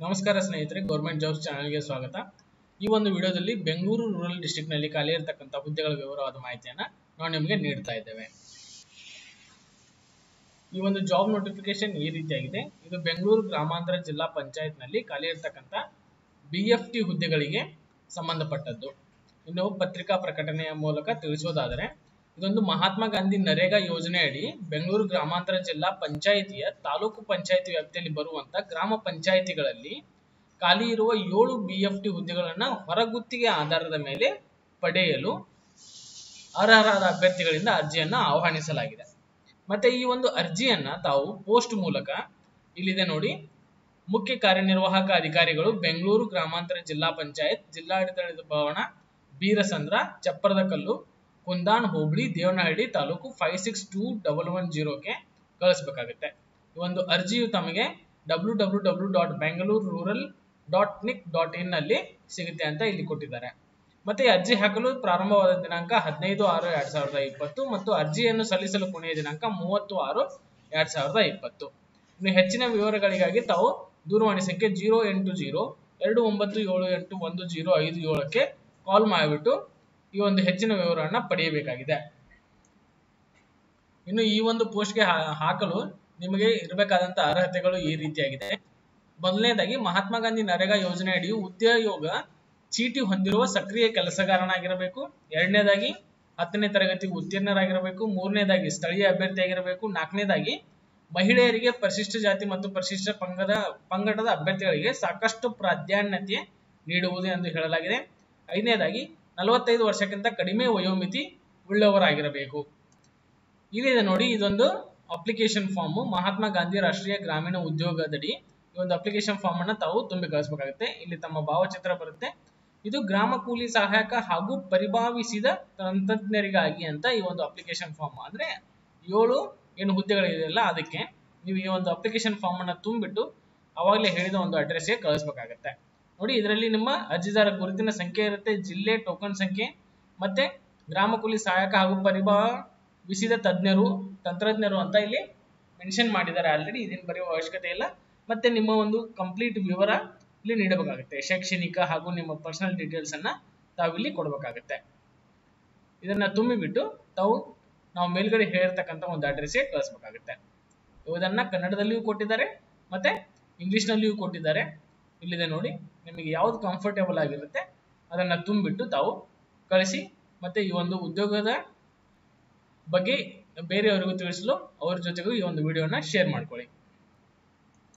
ನಮಸ್ಕಾರ ಸ್ನೇಹಿತರೆ government jobs ಚಾನಲ್ಗೆ ಸ್ವಾಗತ ಈ ಒಂದು ವಿಡಿಯೋದಲ್ಲಿ ಬೆಂಗಳೂರು ರೂರಲ್ ಡಿಸ್ಟ್ರಿಕ್ಟ್ನಲ್ಲಿ ಖಾಲಿ ಇರತಕ್ಕಂಥ ಹುದ್ದೆಗಳ ವಿವರವಾದ ಮಾಹಿತಿಯನ್ನು ನಾವು ನಿಮಗೆ ನೀಡ್ತಾ ಇದ್ದೇವೆ ಈ ಒಂದು ಜಾಬ್ ನೋಟಿಫಿಕೇಶನ್ ಈ ರೀತಿಯಾಗಿದೆ ಇದು ಬೆಂಗಳೂರು ಗ್ರಾಮಾಂತರ ಜಿಲ್ಲಾ ಪಂಚಾಯತ್ನಲ್ಲಿ ಖಾಲಿ ಇರತಕ್ಕಂಥ ಬಿ ಎಫ್ ಟಿ ಹುದ್ದೆಗಳಿಗೆ ಸಂಬಂಧಪಟ್ಟದ್ದು ಇನ್ನು ಪತ್ರಿಕಾ ಪ್ರಕಟಣೆಯ ಮೂಲಕ ತಿಳಿಸೋದಾದರೆ ಇದೊಂದು ಮಹಾತ್ಮ ಗಾಂಧಿ ನರೇಗಾ ಯೋಜನೆ ಅಡಿ ಬೆಂಗಳೂರು ಗ್ರಾಮಾಂತರ ಜಿಲ್ಲಾ ಪಂಚಾಯಿತಿಯ ತಾಲೂಕು ಪಂಚಾಯಿತಿ ವ್ಯಾಪ್ತಿಯಲ್ಲಿ ಬರುವಂತ ಗ್ರಾಮ ಪಂಚಾಯಿತಿಗಳಲ್ಲಿ ಖಾಲಿ ಇರುವ ಏಳು ಬಿ ಎಫ್ ಟಿ ಹುದ್ದೆಗಳನ್ನು ಹೊರಗುತ್ತಿಗೆ ಆಧಾರದ ಮೇಲೆ ಪಡೆಯಲು ಅರ್ಹರಾದ ಅಭ್ಯರ್ಥಿಗಳಿಂದ ಅರ್ಜಿಯನ್ನು ಆಹ್ವಾನಿಸಲಾಗಿದೆ ಮತ್ತೆ ಈ ಒಂದು ಅರ್ಜಿಯನ್ನ ತಾವು ಪೋಸ್ಟ್ ಮೂಲಕ ಇಲ್ಲಿದೆ ನೋಡಿ ಮುಖ್ಯ ಕಾರ್ಯನಿರ್ವಾಹಕ ಅಧಿಕಾರಿಗಳು ಬೆಂಗಳೂರು ಗ್ರಾಮಾಂತರ ಜಿಲ್ಲಾ ಪಂಚಾಯತ್ ಜಿಲ್ಲಾಡಳಿತ ಭವನ ಬೀರಸಂದ್ರ ಚಪ್ಪರದ ಕಲ್ಲು ಕುಂದಾಣ್ ಹೋಬಳಿ ದೇವನಹಳ್ಳಿ ತಾಲೂಕು five six two double one ಜೀರೋಗೆ ಕಳಿಸ್ಬೇಕಾಗುತ್ತೆ ಈ ಒಂದು ಅರ್ಜಿಯು ತಮಗೆ W W W dot Bengaluru rural dot nic dot in ನಲ್ಲಿ ಸಿಗುತ್ತೆ ಅಂತ ಇಲ್ಲಿ ಕೊಟ್ಟಿದ್ದಾರೆ ಮತ್ತೆ ಈ ಅರ್ಜಿ ಹಾಕಲು ಪ್ರಾರಂಭವಾದ ದಿನಾಂಕ ಹದಿನೈದು ಆರು ಎರಡ್ ಸಾವಿರದ ಇಪ್ಪತ್ತು ಮತ್ತು ಅರ್ಜಿಯನ್ನು ಸಲ್ಲಿಸಲು ಕೊನೆಯ ದಿನಾಂಕ ಮೂವತ್ತು ಆರು ಎರಡ್ ಸಾವಿರದ ಇಪ್ಪತ್ತು ಇನ್ನು ಹೆಚ್ಚಿನ ವಿವರಗಳಿಗಾಗಿ ತಾವು ದೂರವಾಣಿ ಸಂಖ್ಯೆ ಜೀರೋ ಎಂಟು ಜೀರೋ ಎರಡು ಒಂಬತ್ತು ಏಳು ಎಂಟು ಒಂದು ಜೀರೋ ಐದು ಏಳಕ್ಕೆ ಕಾಲ್ ಮಾಡಿಬಿಟ್ಟು ಈ ಒಂದು ಹೆಚ್ಚಿನ ವಿವರವನ್ನ ಪಡೆಯಬೇಕಾಗಿದೆ ಇನ್ನು ಈ ಒಂದು ಪೋಸ್ಟ್ಗೆ ಹಾಕಲು ನಿಮಗೆ ಇರಬೇಕಾದಂತ ಅರ್ಹತೆಗಳು ಈ ರೀತಿಯಾಗಿದೆ ಮೊದಲನೇದಾಗಿ ಮಹಾತ್ಮ ಗಾಂಧಿ ನರೇಗಾ ಯೋಜನೆ ಅಡಿ ಉದ್ಯೋಗ ಚೀಟಿ ಹೊಂದಿರುವ ಸಕ್ರಿಯ ಕೆಲಸಗಾರನಾಗಿರಬೇಕು ಎರಡನೇದಾಗಿ ಹತ್ತನೇ ತರಗತಿ ಉತ್ತೀರ್ಣರಾಗಿರಬೇಕು ಮೂರನೇದಾಗಿ ಸ್ಥಳೀಯ ಅಭ್ಯರ್ಥಿಯಾಗಿರಬೇಕು ನಾಲ್ಕನೇದಾಗಿ ಮಹಿಳೆಯರಿಗೆ ಪರಿಶಿಷ್ಟ ಜಾತಿ ಮತ್ತು ಪರಿಶಿಷ್ಟ ಪಂಗಡ ಪಂಗಡದ ಅಭ್ಯರ್ಥಿಗಳಿಗೆ ಸಾಕಷ್ಟು ಪ್ರಾಧಾನ್ಯತೆ ನೀಡುವುದು ಎಂದು ಹೇಳಲಾಗಿದೆ ಐದನೇದಾಗಿ ನಲವತ್ತೈದು ವರ್ಷಕ್ಕಿಂತ ಕಡಿಮೆ ವಯೋಮಿತಿ ಉಳ್ಳವರಾಗಿರಬೇಕು ಇಲ್ಲಿದೆ ನೋಡಿ ಇದೊಂದು ಅಪ್ಲಿಕೇಶನ್ ಫಾರ್ಮ್ ಮಹಾತ್ಮ ಗಾಂಧಿ ರಾಷ್ಟ್ರೀಯ ಗ್ರಾಮೀಣ ಉದ್ಯೋಗದಡಿ ಈ ಒಂದು ಅಪ್ಲಿಕೇಶನ್ ಫಾರ್ಮ್ ಅನ್ನ ತಾವು ತುಂಬಿ ಕಳಿಸಬೇಕಾಗುತ್ತೆ ಇಲ್ಲಿ ತಮ್ಮ ಭಾವಚಿತ್ರ ಬರುತ್ತೆ ಇದು ಗ್ರಾಮ ಕೂಲಿ ಸಹಾಯಕ ಹಾಗೂ ಪರಿಭಾವಿಸಿದ ತಂತ್ರಜ್ಞರಿಗಾಗಿ ಅಂತ ಈ ಒಂದು ಅಪ್ಲಿಕೇಶನ್ ಫಾರ್ಮ್ ಅಂದ್ರೆ ಏಳು ಏನು ಹುದ್ದೆಗಳಿದೆಯಲ್ಲ ಅದಕ್ಕೆ ನೀವು ಈ ಒಂದು ಅಪ್ಲಿಕೇಶನ್ ಫಾರ್ಮ್ ಅನ್ನ ತುಂಬಿಟ್ಟು ಅವಾಗಲೇ ಹೇಳಿದ ಒಂದು ಅಡ್ರೆಸ್ಗೆ ಕಳಿಸ್ಬೇಕಾಗತ್ತೆ ನೋಡಿ ಇದರಲ್ಲಿ ನಿಮ್ಮ ಅರ್ಜಿದಾರ ಗುರುತಿನ ಸಂಖ್ಯೆ ಇರುತ್ತೆ ಜಿಲ್ಲೆ ಟೋಕನ್ ಸಂಖ್ಯೆ ಮತ್ತೆ ಗ್ರಾಮ ಕೂಲಿ ಸಹಾಯಕ ಹಾಗೂ ಪರಿಭಾವಿಸಿದ ತಜ್ಞರು ತಂತ್ರಜ್ಞರು ಅಂತ ಇಲ್ಲಿ ಮೆನ್ಷನ್ ಮಾಡಿದ್ದಾರೆ ಆಲ್ರೆಡಿ ಇದನ್ನು ಬರೆಯುವ ಅವಶ್ಯಕತೆ ಇಲ್ಲ ಮತ್ತೆ ನಿಮ್ಮ ಒಂದು ಕಂಪ್ಲೀಟ್ ವಿವರ ಇಲ್ಲಿ ನೀಡಬೇಕಾಗುತ್ತೆ ಶೈಕ್ಷಣಿಕ ಹಾಗೂ ನಿಮ್ಮ ಪರ್ಸನಲ್ ಡೀಟೇಲ್ಸ್ ಅನ್ನ ತಾವಿಲ್ಲಿ ಕೊಡಬೇಕಾಗುತ್ತೆ ಇದನ್ನ ತುಂಬಿಬಿಟ್ಟು ತಾವು ನಾವು ಮೇಲ್ಗಡೆ ಹೇಳಿರ್ತಕ್ಕಂಥ ಒಂದು ಅಡ್ರೆಸ್ಗೆ ಕಳಿಸ್ಬೇಕಾಗುತ್ತೆ ಇದನ್ನ ಕನ್ನಡದಲ್ಲಿಯೂ ಕೊಟ್ಟಿದ್ದಾರೆ ಮತ್ತೆ ಇಂಗ್ಲಿಷ್ನಲ್ಲಿಯೂ ಕೊಟ್ಟಿದ್ದಾರೆ ಇಲ್ಲಿದೆ ನೋಡಿ ನಿಮಗೆ ಯಾವ್ದು ಕಂಫರ್ಟೇಬಲ್ ಆಗಿರುತ್ತೆ ಅದನ್ನ ತುಂಬಿಟ್ಟು ತಾವು ಕಳಿಸಿ ಮತ್ತೆ ಈ ಒಂದು ಉದ್ಯೋಗದ ಬಗ್ಗೆ ಬೇರೆಯವರಿಗೂ ತಿಳಿಸಲು ಅವ್ರ ಜೊತೆಗೂ ಈ ಒಂದು ವಿಡಿಯೋನ ಶೇರ್ ಮಾಡ್ಕೊಳ್ಳಿ